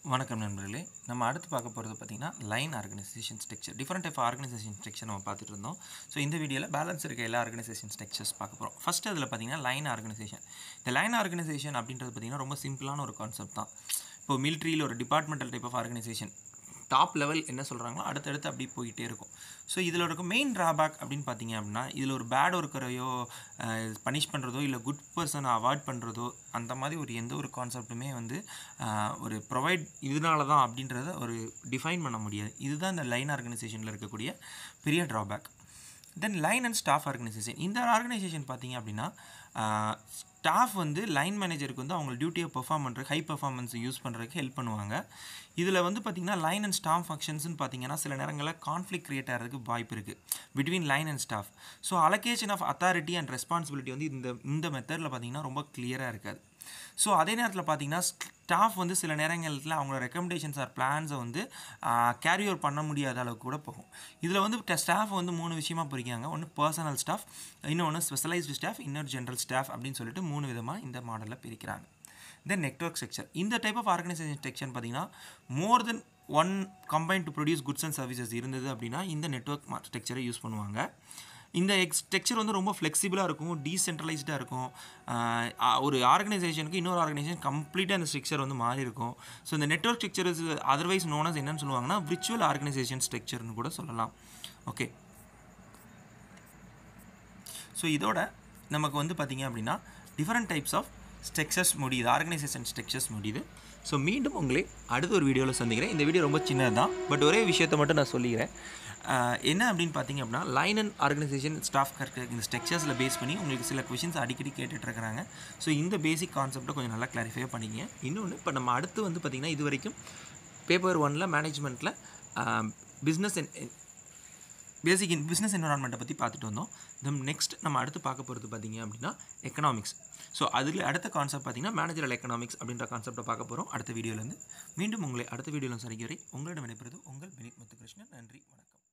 வணக்கம் நண்பர்களே நம்ம அடுத்து பார்க்க போகிறது பார்த்திங்கன்னா line organisation structure different type organisation structure நம்ம பார்த்துட்டு இருந்தோம் ஸோ இந்த வீடியோவில் பேலன்ஸ் இருக்க எல்லா ஆர்கனைசேஷன் ஸ்ட்ரக்சர்ஸ் பார்க்க போகிறோம் ஃபஸ்ட்டு அதில் பார்த்தீங்கன்னா லைன் ஆர்கனைசேஷன் இந்த லைன் ஆர்கனைசேஷன் அப்படின்றது பார்த்திங்கன்னா ரொம்ப சிம்பிளான ஒரு கான்செப்ட் தான் இப்போ மிலிட்ரியில் ஒரு departmental type of organisation top level என்ன சொல்கிறாங்களோ அடுத்தடுத்து அப்படி போயிட்டே இருக்கும் ஸோ இதில் இருக்க மெயின் ட்ராபேக் அப்படின்னு பார்த்தீங்க அப்படின்னா இதில் ஒரு பேட் ஒர்க்கரையோ பனிஷ் பண்ணுறதோ இல்லை குட் பர்சனை அவாய்ட் பண்ணுறதோ அந்த மாதிரி ஒரு எந்த ஒரு கான்செப்ட்டுமே வந்து அஹ், ஒரு ப்ரொவைட் இதனால தான் அப்படின்றத ஒரு டிஃபைன் பண்ண முடியாது இதுதான் இந்த லைன் ஆர்கனைசேஷனில் இருக்கக்கூடிய பெரிய drawback then line and staff organisation இந்த ஆர்கனைசேஷன் பார்த்தீங்க அப்படின்னா ஸ்டாஃப் வந்து லைன் மேனேஜருக்கு வந்து அவங்க டியூட்டியை பெர்ஃபார்ம் பண்ணுறதுக்கு ஹை பெர்ஃபார்மன்ஸ் யூஸ் பண்ணுறதுக்கு ஹெல்ப் பண்ணுவாங்க இதில் வந்து பார்த்திங்கன்னா லைன் அண்ட் ஸ்டாஃப் ஃபங்க்ஷன்ஸ்னு பார்த்தீங்கன்னா சில நேரங்களில் கான்ஃப்ளிக் கிரியேட் ஆகிறதுக்கு வாய்ப்பு இருக்குது between line and staff so allocation of authority and responsibility வந்து இந்த இந்த மெத்தடில் பார்த்தீங்கன்னா ரொம்ப கிளியராக இருக்காது ஸோ அதே நேரத்தில் பார்த்தீங்கன்னா ஸ்டாஃப் வந்து சில நேரங்களில் அவங்களோட ரெக்கமெண்டேஷன்ஸ் ஆர் பிளான்ஸை வந்து கேரி ஓவர் பண்ண முடியாத அளவுக்கு கூட போகும் இதில் வந்து ஸ்டாஃப் வந்து மூணு விஷயமா பிரிக்காங்க ஒன்று பர்சனல் ஸ்டாஃப் இன்னொன்று ஸ்பெஷலைஸ்டு ஸ்டாஃப் இன்னொரு ஜென்ரல் ஸ்டாஃப் அப்படின்னு சொல்லிட்டு மூணு விதமாக இந்த மாடலில் பிரிக்கிறாங்க தென் நெட்ஒர்க் ஸ்ட்ரக்சர் இந்த டைப் ஆஃப் ஆர்கனைசேஷன் ஸ்ட்ரக்சர் பார்த்தீங்கன்னா more then one combine to produce goods and services இருந்தது அப்படின்னா இந்த நெட்ஒர்க் ஸ்ட்ரக்சரை யூஸ் பண்ணுவாங்க இந்த எக்ஸ் ஸ்ட்ரக்சர் வந்து ரொம்ப ஃப்ளெக்சிபிளாக இருக்கும் டீசென்ட்ரலைஸ்டாக இருக்கும் ஆஹ் ஆ- ஒரு ஆர்கனைசேஷனுக்கு இன்னொரு ஆர்கனைசேஷன் கம்ப்ளீட்டாக அந்த ஸ்ட்ரக்சர் வந்து மாறி இருக்கும் ஸோ இந்த network structure is otherwise known as என்னன்னு சொல்லுவாங்கன்னா விர்ச்சுவல் ஆர்கனைசேஷன் ஸ்ட்ரக்சர்னு கூட சொல்லலாம் ஓகே ஸோ இதோட நமக்கு வந்து பார்த்திங்க அப்படின்னா டிஃப்ரெண்ட் டைப்ஸ் ஆஃப் ஸ்ட்ரக்சர்ஸ் முடியுது ஆர்கனைசேஷன் ஸ்ட்ரக்சர்ஸ் முடியுது ஸோ மீண்டும் உங்களை அடுத்த ஒரு வீடியோவில் சந்திக்கிறேன் இந்த வீடியோ ரொம்ப சின்னது தான் பட் ஒரே விஷயத்தை மட்டும் நான் சொல்லிக்கிறேன் ஆஹ் என்ன அப்படின்னு பார்த்தீங்க அப்படின்னா லைன் அண்ட் ஆர்கனைசேஷன் ஸ்டாஃப் இந்த ஸ்ட்ரக்சர்ஸில் பேஸ் பண்ணி உங்களுக்கு சில கொஷின்ஸ் அடிக்கடி கேட்டுட்டு இருக்கிறாங்க ஸோ இந்த பேசிக் கான்செப்டை கொஞ்சம் நல்லா கிளாரிஃபை பண்ணிக்கங்க இன்னொன்று இப்போ நம்ம அடுத்து வந்து பார்த்திங்கன்னா இது வரைக்கும் பேப்பர் ஒனில் மேனேஜ்மெண்ட்டில் பிஸ்னஸ் பேசிக் இன் பிஸ்னஸ் என்வரான்மெண்ட்டை பற்றி பார்த்துட்டு வந்தோம் தென் நெக்ஸ்ட் நம்ம அடுத்து பார்க்க போகிறது பார்த்தீங்க அப்படின்னா எக்கனாமிக்ஸ் ஸோ அதில் அடுத்த கான்செப்ட் பார்த்தீங்கன்னா மேனேஜரல் எக்கனாமிக்ஸ் அப்படின்ற கான்செப்ட்டை பார்க்க போகிறோம் அடுத்த வீடியோலேருந்து மீண்டும் உங்களை அடுத்த வீடியோவில் சந்திக்க வரை உங்களிடம் விடைபெறுவது உங்கள் வினித் முத்துகிருஷ்ணன் நன்றி வணக்கம்